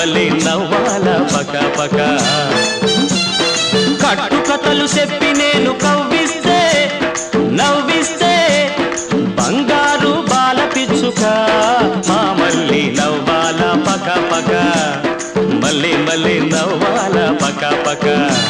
మళ్ళీ నవ్వాల పక పక కట్టు కథలు చెప్పి నేను కవ్విస్తే నవ్విస్తే బంగారు బాల పిచ్చుక మా మళ్ళీ నవ్వాల పక పక మళ్ళీ మళ్ళీ నవ్వాల పక పక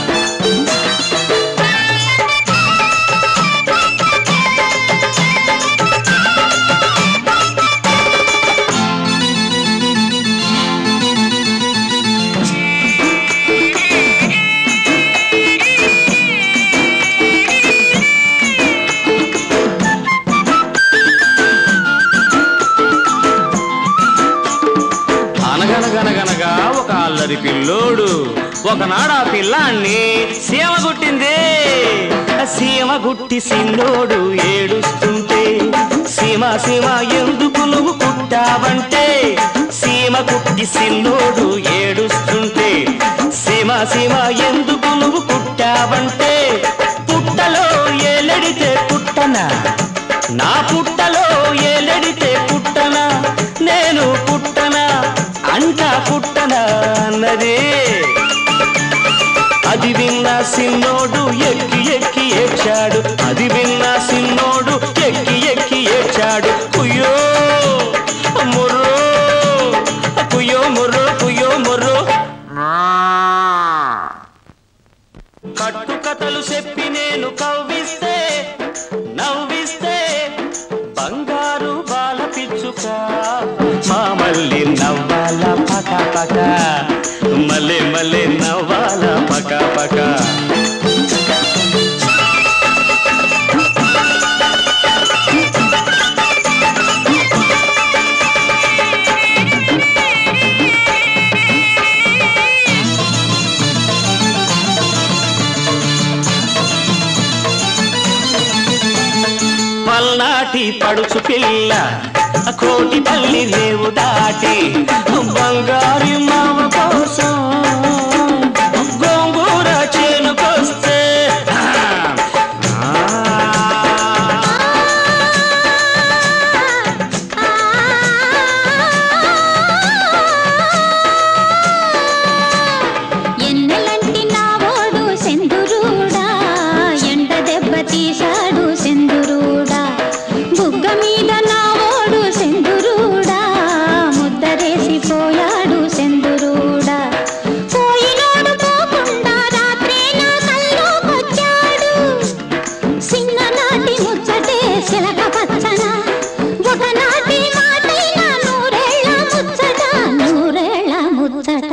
అనగనగనగనగా ఒక అల్లరి పిల్లోడు ఒకనాడు ఆ పిల్లాన్ని సీమ గుట్టింది సీమ గుట్టి సిన్నోడు ఏడుస్తుంటే సీమ సీమ ఎందుకు నువ్వు కుట్టావంటే సీమ కుట్టి సిన్నోడు ఏడుస్తుంటే సీమ సీమ ఎందుకు నువ్వు కుట్టావంటే పుట్టలో ఏలెడితే పుట్టనా నా పుట్టలో ఏలెడితే పుట్టనా నేను పుట్టనా అంట పుట్టనా అన్నది అది విన్న సిన్నోడు ఎక్కి ఎక్కి ఏడ్చాడు అది విన్న సిన్నోడు ఎక్కి ఎక్కి ఏడ్చాడు కుయ్యో ముర్రో కుయ్యో ముర్రో కుయ్యో ముర్రో కట్టు కథలు చెప్పి నేను కవ్విస్తే నవ్విస్తే బంగారు బాల పిచ్చుక మా మళ్ళీ నవ్వాల పక పక మళ్ళీ మళ్ళీ నవ్వాల పక పక పల్నాటి పడుచు పిల్ల కోటి పల్లి రేవు దాటి బంగారు మామ కోసం గోంగూర చేనుకొస్తే ఎన్నెలంటి నావోడు సెందురూడా ఎండ దెబ్బ తీశాడు సెందురూడా బుగ్గ మీద నావోడు సెందురూడా ముద్దరేసి పోయాడు సెందురూడా పోయినోడు పోకుండా రాత్రే నా కల్లోకొచ్చాడు సింగనాటి ముచ్చటే సిలక పచ్చన ఒకనాటి మాటైన నూరేళ్ళ ముచ్చట నూరేళ్ళ ముచ్చట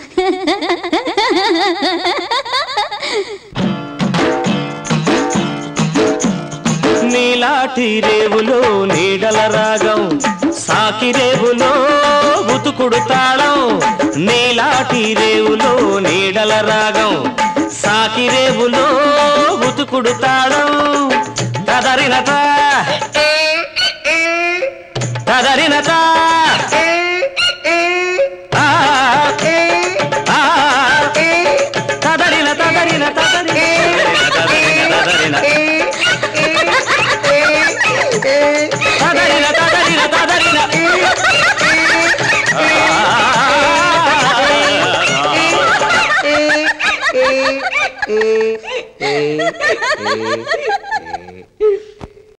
నీలాటి రేవులో నీడల రాగం సాకి రేవులో ఉతుకుడు తాళం నీలాటి రేవులో నీడల రాగం సాకి రేవులో ఉతుకుడు తాళం తదరినత తదరినత ఆ, ఆ, తదరిన తదరిన తదరిన తదరిన తదరిన తదరిన తదరిన తదరిన ఆ